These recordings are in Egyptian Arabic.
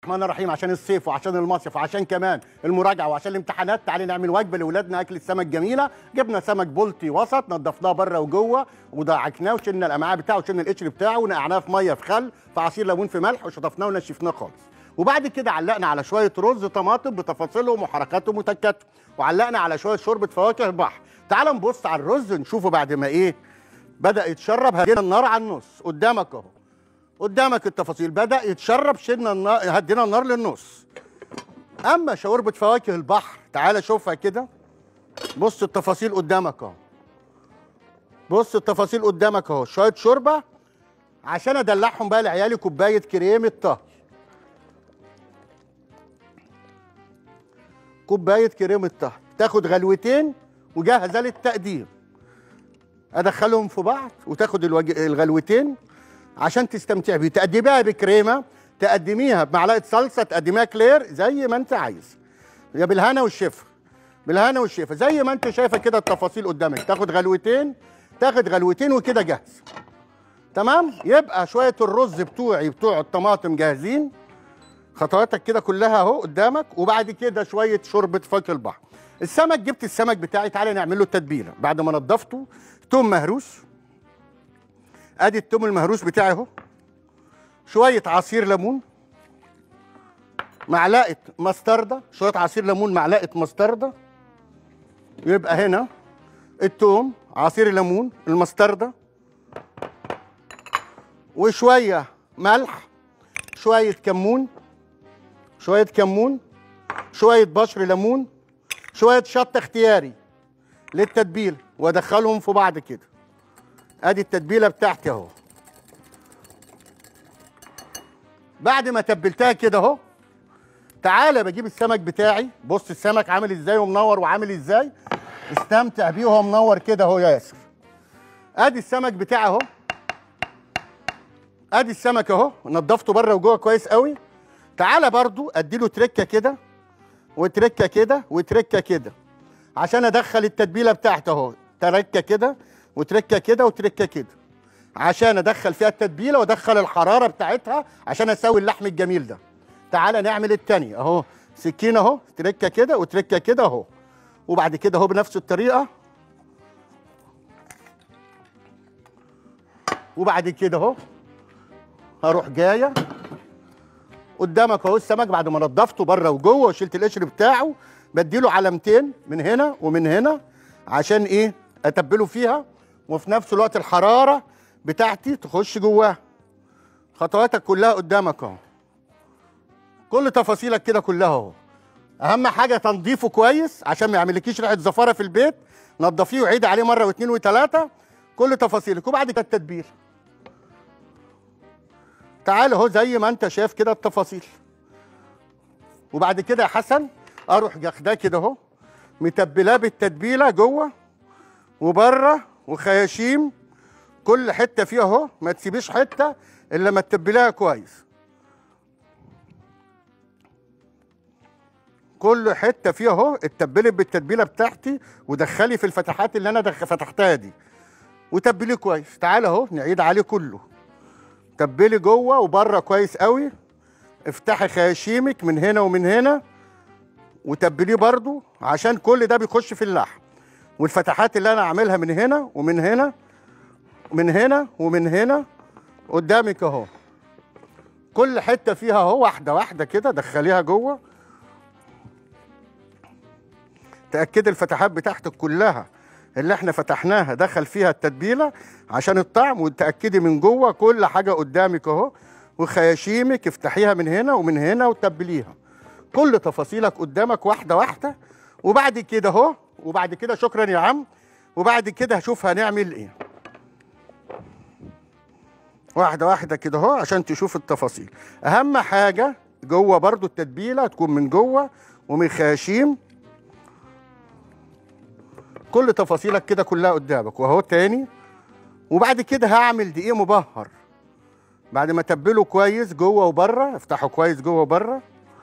الرحمن الرحيم عشان الصيف وعشان المصيف وعشان كمان المراجعه وعشان الامتحانات تعالي نعمل وجبه لاولادنا اكل السمك جميله جبنا سمك بلطي وسط نضفناه بره وجوه ودعكناه وشلنا الامعاء بتاعه وشلنا القشر بتاعه ونقعناه في ميه في خل في عصير ليمون في ملح وشطفناه ونشفناه خالص وبعد كده علقنا على شويه رز طماطم بتفاصيلهم وحركاتهم وتكاتهم وعلقنا على شويه شوربه فواكه بحر تعال نبص على الرز نشوفه بعد ما ايه بدا يتشرب هدينا النار على النص قدامك اهو قدامك التفاصيل بدا يتشرب شلنا النار هدينا النار للنص اما شوربه فواكه البحر تعال شوفها كده بص التفاصيل قدامك اهو بص التفاصيل قدامك اهو شويه شوربه عشان ادلعهم بقى لعيالي كوبايه كريمه طهي كوبايه كريمه طهي تاخد غلوتين وجاهزه للتقديم ادخلهم في بعض وتاخد الوج... الغلوتين عشان تستمتع بيه تقدميها بكريمه تقدميها بمعلقه صلصه تقدميها كلير زي ما انت عايز يا بالهنا والشفا بالهنا والشفا زي ما انت شايفه كده التفاصيل قدامك تاخد غلوتين تاخد غلوتين وكده جاهز تمام يبقى شويه الرز بتوعي بتوع الطماطم جاهزين خطواتك كده كلها اهو قدامك وبعد كده شويه شوربه فاكهه البحر السمك جبت السمك بتاعي تعالى نعمل له التتبيله بعد ما نضفته توم مهروس ادي التوم المهروس بتاعي اهو شويه عصير ليمون معلقه مستردة شويه عصير ليمون معلقه مستردة يبقى هنا التوم عصير الليمون المستردة وشويه ملح شويه كمون شويه كمون شويه بشر ليمون شويه شطه اختياري للتتبيله وادخلهم في بعض كده ادي التتبيله بتاعتي اهو بعد ما تبلتها كده اهو تعالى بجيب السمك بتاعي بص السمك عامل ازاي ومنور وعامل ازاي استمتع بيه وهو منور كده اهو يا ياسر ادي السمك بتاعي اهو ادي السمك اهو نضفته بره وجوه كويس قوي تعالى برضو اديله تركه كده وتركه كده وتركه كده عشان ادخل التتبيله بتاعته اهو تركه كده وتركه كده وتركه كده عشان ادخل فيها التتبيله وادخل الحراره بتاعتها عشان اسوي اللحم الجميل ده تعالى نعمل التانية اهو سكينه اهو تركه كده وتركه كده اهو وبعد كده اهو بنفس الطريقه وبعد كده اهو هروح جايه قدامك اهو السمك بعد ما نضفته بره وجوه وشلت القشر بتاعه بديله علامتين من هنا ومن هنا عشان ايه اتبله فيها وفي نفس الوقت الحراره بتاعتي تخش جواها خطواتك كلها قدامك اهو كل تفاصيلك كده كلها اهو اهم حاجه تنظيفه كويس عشان ما يعملكيش ريحه زفاره في البيت نضفيه وعيدي عليه مره واثنين وثلاثه كل تفاصيلك وبعد كده التتبيل تعال اهو زي ما انت شايف كده التفاصيل وبعد كده يا حسن اروح واخداه كده اهو متبلاه بالتتبيله جوه وبره وخياشيم كل حته فيها اهو ما تسيبيش حته الا لما تتبليها كويس كل حته فيها اهو اتبلت بالتتبيله بتاعتي ودخلي في الفتحات اللي انا دخ... فتحتها دي وتبليه كويس تعال اهو نعيد عليه كله تبلي جوه وبره كويس قوي افتحي خياشيمك من هنا ومن هنا وتبليه برضو عشان كل ده بيخش في اللحم والفتحات اللي انا عاملها من هنا ومن هنا من هنا ومن هنا قدامك اهو كل حته فيها اهو واحده واحده كده دخليها جوه تاكدي الفتحات بتاعتك كلها اللي احنا فتحناها دخل فيها التتبيله عشان الطعم وتاكدي من جوه كل حاجه قدامك اهو وخياشيمك افتحيها من هنا ومن هنا وتبليها كل تفاصيلك قدامك واحده واحده وبعد كده اهو وبعد كده شكرا يا عم وبعد كده هشوف هنعمل ايه واحده واحده كده اهو عشان تشوف التفاصيل اهم حاجه جوه برضو التتبيله تكون من جوه ومن خياشيم كل تفاصيلك كده كلها قدامك وهو تاني وبعد كده هعمل دقيق مبهر بعد ما تبله كويس جوه وبره افتحه كويس جوه وبره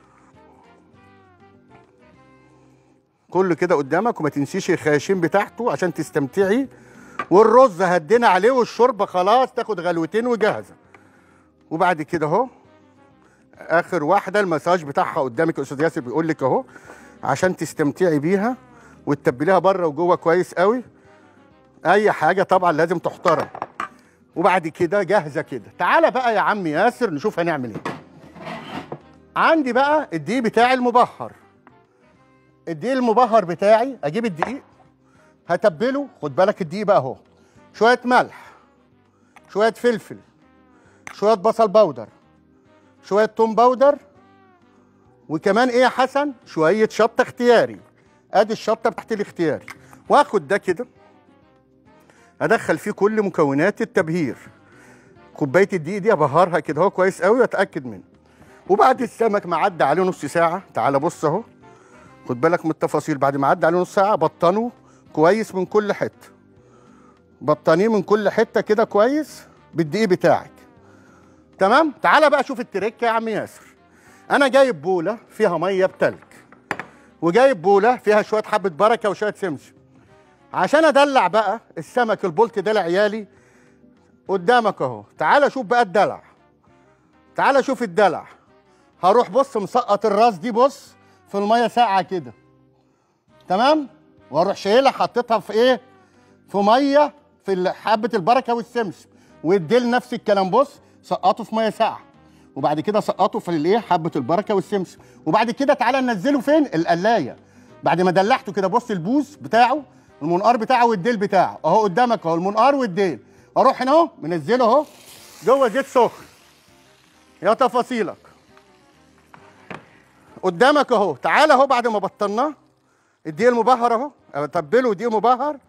كله كده قدامك وما تنسيش الخياشيم بتاعته عشان تستمتعي والرز هدينا عليه والشوربه خلاص تاخد غلوتين وجاهزه وبعد كده اهو اخر واحده المساج بتاعها قدامك يا استاذ ياسر بيقول لك اهو عشان تستمتعي بيها وتتبليها بره وجوه كويس قوي اي حاجه طبعا لازم تحترم وبعد كده جاهزه كده تعالى بقى يا عم ياسر نشوف هنعمل ايه عندي بقى الدقيق بتاعي المبهر الدقيق المبهر بتاعي اجيب الدقيق هتبله خد بالك الدقيق بقى اهو شويه ملح شويه فلفل شويه بصل بودر شويه توم بودر وكمان ايه يا حسن شويه شطه اختياري ادي الشطه بتاعت الاختياري واخد ده كده ادخل فيه كل مكونات التبهير كوبايه الدقيق دي ابهرها كده اهو كويس قوي واتاكد منه وبعد السمك ما عدى عليه نص ساعه تعالى بص اهو خد بالك من التفاصيل بعد ما عدى عليه نص ساعه بطنه كويس من كل حته بطانيه من كل حته كده كويس بالدقيق بتاعك تمام تعالى بقى شوف التريك يا عم ياسر انا جايب بوله فيها ميه بتلج وجايب بوله فيها شويه حبه بركه وشويه سمسم عشان ادلع بقى السمك البولت ده لعيالي قدامك اهو تعالى شوف بقى الدلع تعالى شوف الدلع هروح بص مسقط الراس دي بص في الميه ساقعه كده تمام واروح شايلها حطيتها في ايه في ميه في ال- حبه البركه والسمسم والديل نفس الكلام بص سقطه في ميه ساقعه وبعد كده سقطه في الايه حبه البركه والسمسم وبعد كده تعالى ننزله فين القلايه بعد ما دلعته كده بص البوز بتاعه المنقار بتاعه والديل بتاعه اهو قدامك اهو المنقار والديل اروح هنا اهو منزله اهو جوه زيت سخن يا تفاصيلك قدامك اهو تعالى اهو بعد ما بطلناه الدقيق المبهر اهو اتبله دقيق مبهر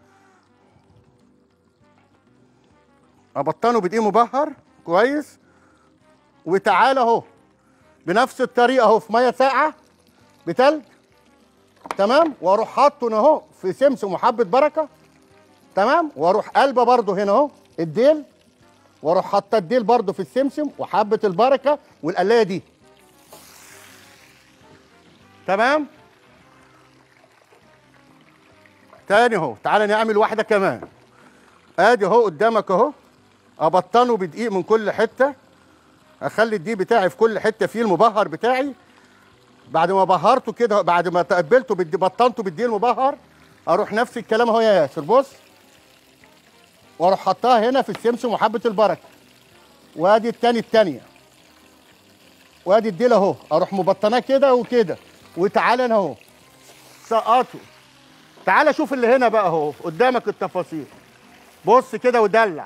ابطنه بدقيق مبهر كويس وتعالى اهو بنفس الطريقه اهو في ميه ساقعه بتلج تمام واروح حاطه هنا اهو في سمسم وحبه بركه تمام واروح قلبه برده هنا اهو الديل واروح حاطه الديل برده في السمسم وحبه البركه والقلايه دي تمام تاني اهو تعالى نعمل واحده كمان ادي اهو قدامك اهو ابطنه بدقيق من كل حته اخلي الدقيق بتاعي في كل حته فيه المبهر بتاعي بعد ما بهرته كده بعد ما تقبلته بدي بطنته بالدقيق المبهر اروح نفس الكلام اهو يا ياسر بص واروح حطها هنا في السمسم وحبه البركه وادي التاني التانيه وادي الديل اهو اروح مبطناه كده وكده وتعالى انا اهو سقطه تعالى شوف اللي هنا بقى اهو قدامك التفاصيل بص كده ودلع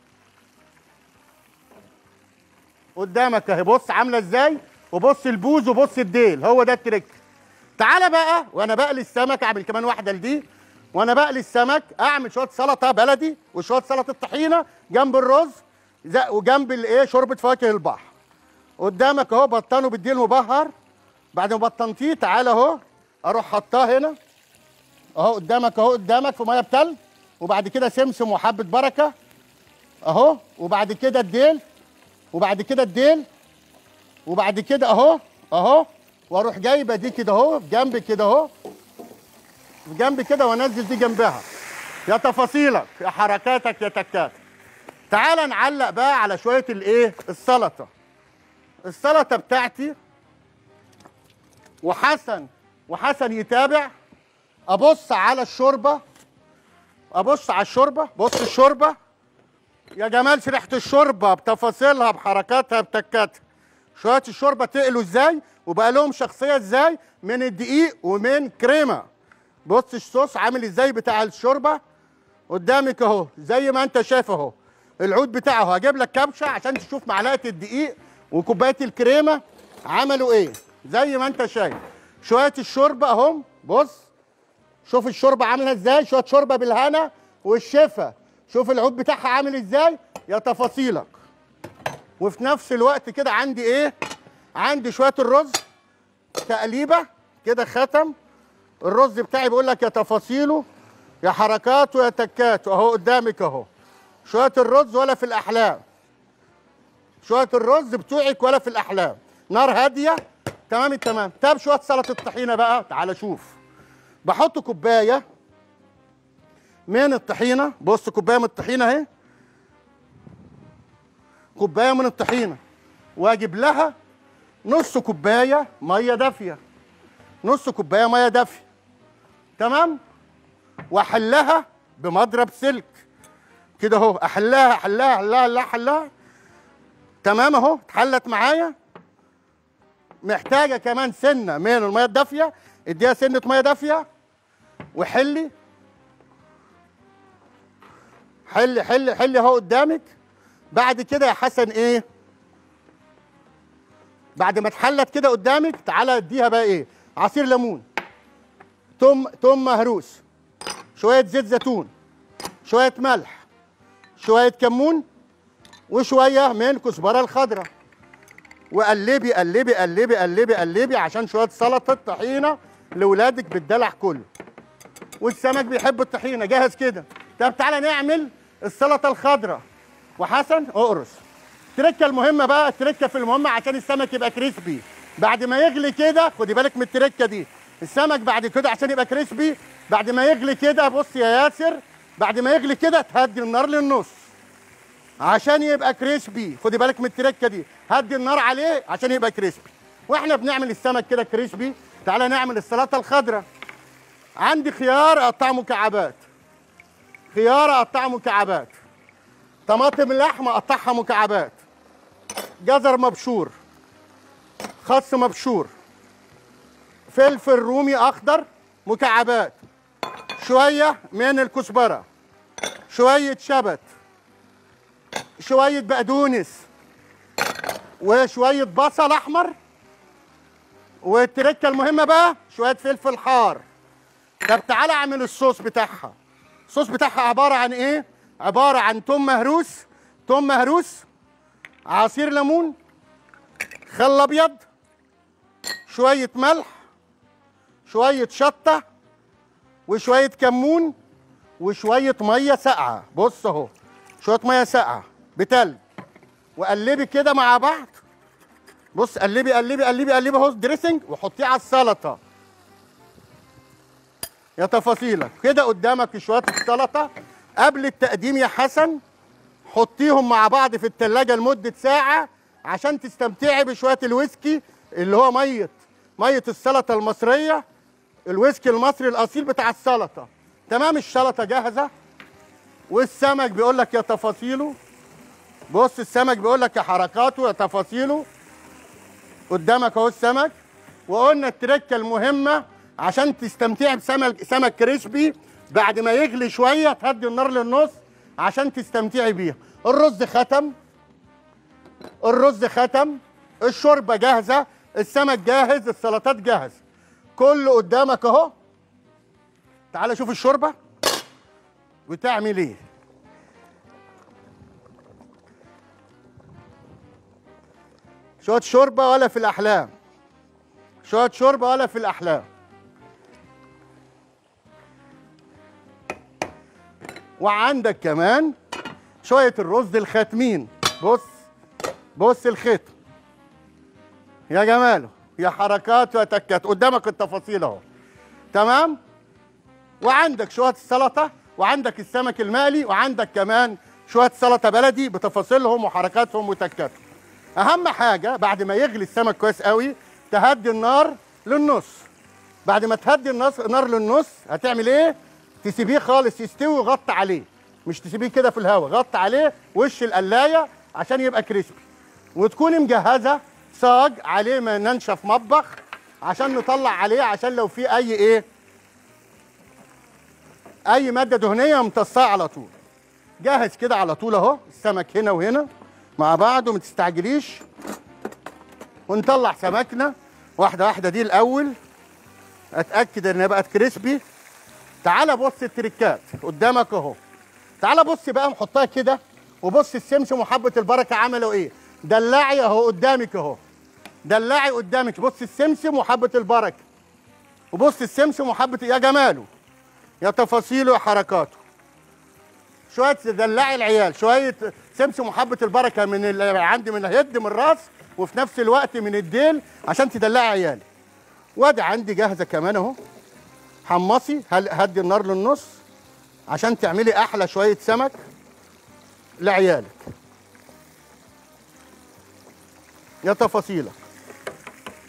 قدامك اهي بص عامله ازاي وبص البوز وبص الديل هو ده التريك تعالى بقى وانا بقلي السمك اعمل كمان واحده لدي وانا بقلي السمك اعمل شويه سلطه بلدي وشويه سلطه طحينه جنب الرز زي- وجنب الايه شوربه فواكه البحر قدامك اهو بطنه بالديل مبهر بعد ما بطنتيه تعالى اهو اروح حطاه هنا اهو قدامك اهو قدامك في ميه بتلج وبعد كده سمسم وحبه بركه اهو وبعد كده الديل وبعد كده الديل وبعد كده اهو اهو واروح جايبه دي كده اهو جنب كده اهو جنب كده وانزل دي جنبها يا تفاصيلك يا حركاتك يا تكاتك تعال نعلق بقى على شويه الايه السلطه السلطه بتاعتي وحسن وحسن يتابع ابص على الشوربه ابص على الشوربه بص الشوربه يا جمال ريحه الشوربه بتفاصيلها بحركاتها بتكاتها شويه الشوربه تقلوا ازاي وبقى لهم شخصيه ازاي من الدقيق ومن كريمه بص الصوص عامل ازاي بتاع الشوربه قدامك اهو زي ما انت شايف اهو العود بتاعه هجيب لك كبشه عشان تشوف معلقه الدقيق وكوبايه الكريمه عملوا ايه زي ما انت شايف شويه الشوربه اهم بص شوف الشوربه عامله ازاي شويه شوربه بالهنا والشفا شوف العود بتاعها عامل ازاي يا تفاصيلك وفي نفس الوقت كده عندي ايه عندي شويه الرز تقليبه كده ختم الرز بتاعي بيقول لك يا تفاصيله يا حركاته يا تكاته اهو قدامك اهو شويه الرز ولا في الاحلام شويه الرز بتوعك ولا في الاحلام نار هاديه تمام التمام طب شويه سلطه الطحينه بقى تعال شوف بحط كوبايه من الطحينه بص كوبايه من الطحينه اهي كوبايه من الطحينه واجيب لها نص كوبايه ميه دافيه نص كوبايه ميه دافيه تمام واحلها بمضرب سلك كده اهو احلها احلها احلها احلها احلها تمام اهو اتحلت معايا محتاجه كمان سنه من الميه الدافيه اديها سنه ميه دافيه وحلي حل حل حل اهو قدامك بعد كده يا حسن ايه بعد ما اتحلت كده قدامك تعالى اديها بقى ايه عصير ليمون توم توم مهروس شويه زيت زيتون شويه ملح شويه كمون وشويه من كزبره الخضراء وقلبي قلبي قلبي قلبي قلبي عشان شويه سلطه طحينه لاولادك بالدلع كله والسمك بيحب الطحينه جاهز كده طب تعالى نعمل السلطه الخضراء وحسن اقرص التركه المهمه بقى التركه في المهمه عشان السمك يبقى كريسبي بعد ما يغلي كده خدي بالك من التركه دي السمك بعد كده عشان يبقى كريسبي بعد ما يغلي كده بص يا ياسر بعد ما يغلي كده تهدي النار للنص عشان يبقى كريسبي خدي بالك من التركه دي هدي النار عليه عشان يبقى كريسبي واحنا بنعمل السمك كده كريسبي تعالى نعمل السلطه الخضراء عندي خيار اقطعه مكعبات خيار اقطعه مكعبات طماطم لحمه اقطعها مكعبات جزر مبشور خس مبشور فلفل رومي اخضر مكعبات شويه من الكزبره شويه شبت شويه بقدونس وشويه بصل احمر والتركه المهمه بقى شويه فلفل حار طب تعالى اعمل الصوص بتاعها الصوص بتاعها عباره عن ايه عباره عن توم مهروس توم مهروس عصير ليمون خل ابيض شويه ملح شويه شطه وشويه كمون وشويه ميه ساقعه بص اهو شويه ميه ساقعه بتلج وقلبي كده مع بعض بص قلبي قلبي قلبي قلبي اهو دريسنج وحطيه على السلطه يا تفاصيلك كده قدامك شويه السلطه قبل التقديم يا حسن حطيهم مع بعض في التلاجة لمدة ساعة عشان تستمتعي بشوية الويسكي اللي هو مية مية السلطة المصرية الويسكي المصري الأصيل بتاع السلطة تمام السلطة جاهزة والسمك بيقول لك يا تفاصيله بص السمك بيقول لك يا حركاته يا تفاصيله قدامك اهو السمك وقلنا التركه المهمه عشان تستمتعي بسمك سمك كريسبي بعد ما يغلي شويه تهدي النار للنص عشان تستمتعي بيها الرز ختم الرز ختم الشوربه جاهزه السمك جاهز السلطات جاهزه كله قدامك اهو تعال شوف الشوربه بتعمل ايه شويه شوربه ولا في الاحلام شويه شوربه ولا في الاحلام وعندك كمان شويه الرز الخاتمين بص بص الختم يا جماله يا حركات يا تكات قدامك التفاصيل اهو تمام وعندك شويه السلطه وعندك السمك المقلي وعندك كمان شويه سلطه بلدي بتفاصيلهم وحركاتهم وتكاتهم اهم حاجه بعد ما يغلي السمك كويس قوي تهدي النار للنص بعد ما تهدي النص النار للنص هتعمل ايه تسيبيه خالص يستوي وغطي عليه مش تسيبيه كده في الهواء غطي عليه وش القلايه عشان يبقى كريسبي وتكوني مجهزه صاج عليه ما ننشف مطبخ عشان نطلع عليه عشان لو في اي ايه اي ماده دهنيه امتصاه على طول جاهز كده على طول اهو السمك هنا وهنا مع بعض وما تستعجليش ونطلع سمكنا واحده واحده دي الاول اتاكد انها بقت كريسبي تعالى بص التريكات قدامك اهو تعالى بص بقى نحطها كده وبص السمسم وحبه البركه عملوا ايه دلعي اهو قدامك اهو دلعي قدامك بص السمسم وحبه البركه وبص السمسم وحبه يا جماله يا تفاصيله وحركاته شويه دلعي العيال شويه سمسم وحبه البركه من اللي عندي من الهد من الراس وفي نفس الوقت من الديل عشان تدلعي عيالي وادي عندي جاهزه كمان اهو حمصي هل- هدي النار للنص عشان تعملي احلى شويه سمك لعيالك يا تفاصيلك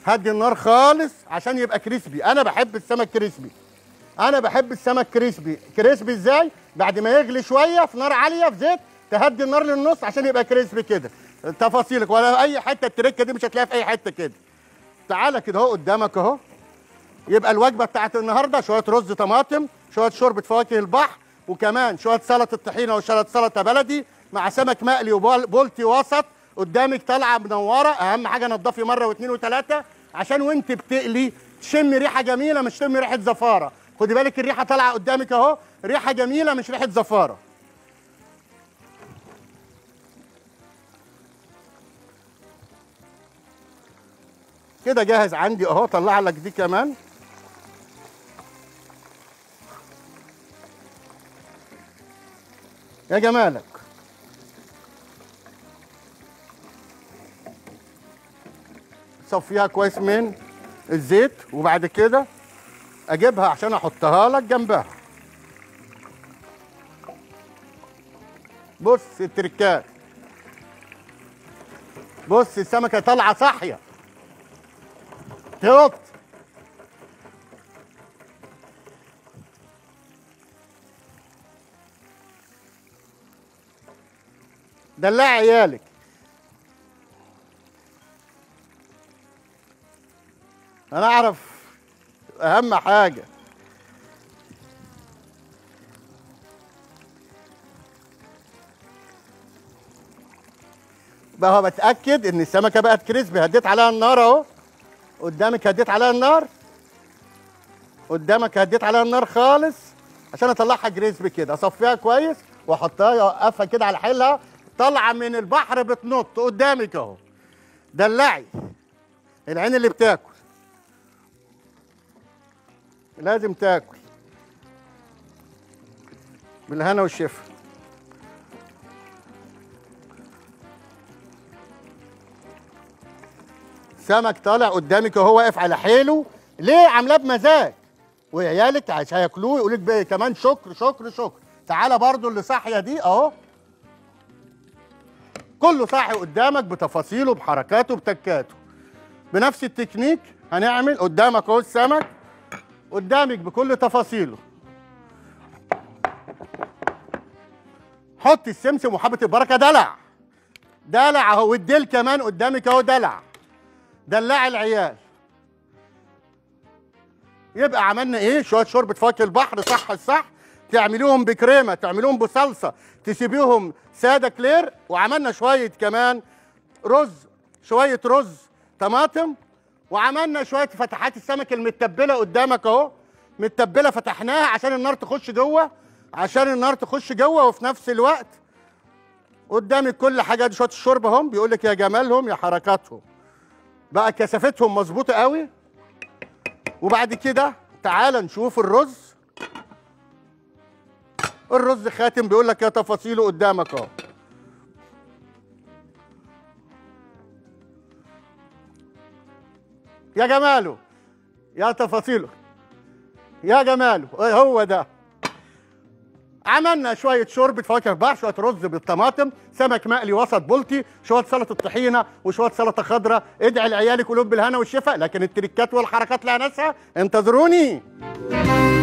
هدي النار خالص عشان يبقى كريسبي انا بحب السمك كريسبي انا بحب السمك كريسبي كريسبي ازاي بعد ما يغلي شويه في نار عاليه في زيت تهدي النار للنص عشان يبقى كريسبي كده تفاصيلك ولا اي حته التركه دي مش هتلاقيها في اي حته كده تعالى كده اهو قدامك اهو يبقى الوجبه بتاعت النهارده شويه رز طماطم شويه شوربه فواكه البحر وكمان شويه سلطه الطحينه وشويه سلطه بلدي مع سمك مقلي وبولتي وسط قدامك طالعه منوره اهم حاجه نضفي مره واثنين وثلاثه عشان وانت بتقلي تشم ريحه جميله مش تشم ريحه زفاره خدي بالك الريحه طالعه قدامك اهو ريحه جميله مش ريحه زفاره كده جاهز عندي اهو طلع لك دي كمان يا جمالك صفيها كويس من الزيت وبعد كده اجيبها عشان احطها لك جنبها بص التركات بص السمكه طالعه صاحيه تهبط دلع عيالك انا اعرف اهم حاجه بقى بتاكد ان السمكه بقت كريسبي هديت عليها النار اهو قدامك هديت عليها النار قدامك هديت عليها النار خالص عشان اطلعها كريسبي كده اصفيها كويس واحطها اوقفها كده على حيلها طالعه من البحر بتنط قدامك اهو دلعي العين اللي بتاكل لازم تاكل بالهنا والشفا سمك طالع قدامك وهو واقف على حيله ليه عاملاه بمزاج وعيالك عشان هياكلوه يقول لك كمان شكر شكر شكر تعالى برضو اللي صاحيه دي اهو كله صاحي قدامك بتفاصيله بحركاته بتكاته بنفس التكنيك هنعمل قدامك اهو السمك قدامك بكل تفاصيله حط السمسم وحبة البركة دلع دلع اهو والديل كمان قدامك اهو دلع دلع العيال يبقى عملنا ايه شويه شوربه فواكه البحر صح الصح تعملوهم بكريمه تعملوهم بصلصه تسيبيهم ساده كلير وعملنا شويه كمان رز شويه رز طماطم وعملنا شويه فتحات السمك المتبله قدامك اهو متبله فتحناها عشان النار تخش جوه عشان النار تخش جوه وفي نفس الوقت قدامك كل حاجه دي شويه الشوربه هم بيقول لك يا جمالهم يا حركاتهم بقى كثافتهم مظبوطه قوي وبعد كده تعال نشوف الرز الرز خاتم بيقول لك يا تفاصيله قدامك اهو يا جماله يا تفاصيله يا جماله إيه هو ده عملنا شويه شوربه فواكه بحر شويه رز بالطماطم سمك مقلي وسط بلطي شويه سلطه طحينه وشويه سلطه خضراء ادعي لعيالك قلوب بالهنا والشفاء لكن التريكات والحركات لها ناسها انتظروني